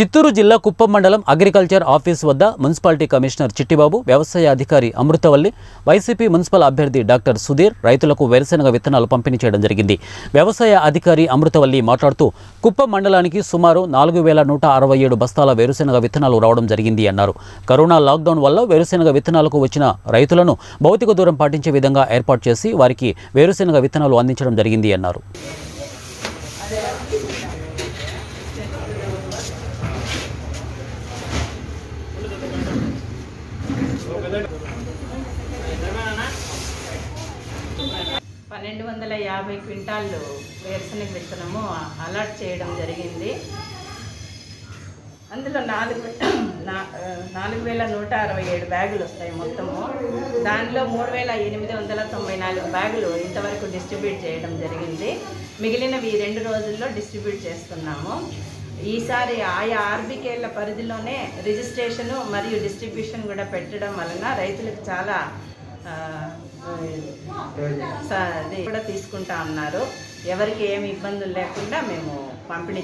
చిత్తూరు జిల్లా కుప్పం మండలం agriculture office వద్ద మున్సిపాలిటీ కమిషనర్ చిట్టిబాబు వ్యవసాయ అధికారి అమృతవల్లి వైసీపీ మున్సిపల్ అభ్యర్థి డాక్టర్ సుధీర్ రైతులకు వేరుశెనగ విత్తనాలు పంపిణీ చేయడం జరిగింది వ్యవసాయ అధికారి అమృతవల్లి మాట్లాడుతూ కుప్పం మండలానికి సుమారు నాలుగు వేల నూట అరవై ఏడు బస్తాల వేరుశెనగ విత్తనాలు రావడం జరిగింది అన్నారు కరోనా లాక్డౌన్ వల్ల వేరుశెనగ విత్తనాలకు వచ్చిన రైతులను భౌతిక దూరం పాటించే విధంగా ఏర్పాటు చేసి వారికి వేరుశెనగ విత్తనాలు అందించడం జరిగింది అన్నారు పన్నెండు వందల యాభై క్వింటాళ్ళు వేరుశనగ విత్తనము అలాట్ చేయడం జరిగింది అందులో నాలుగు నా- ఆ, నాలుగు వేల నూట అరవై ఏడు బ్యాగులు వస్తాయి మొత్తము దానిలో మూడు వేల ఎనిమిది వందల తొంభై నాలుగు బ్యాగులు ఇంతవరకు డిస్ట్రిబ్యూట్ చేయడం జరిగింది మిగిలినవి ఈ రెండు రోజుల్లో డిస్ట్రిబ్యూట్ చేస్తున్నాము ఈసారి ఆయా ఆర్బికేల పరిధిలోనే రిజిస్ట్రేషను మరియు డిస్ట్రిబ్యూషన్ కూడా పెట్టడం వలన రైతులకు చాలా ఆ, స- అది కూడా తీసుకుంటా ఉన్నారు ఎవరికి ఏమి ఇబ్బందులు లేకుండా మేము పంపిణీ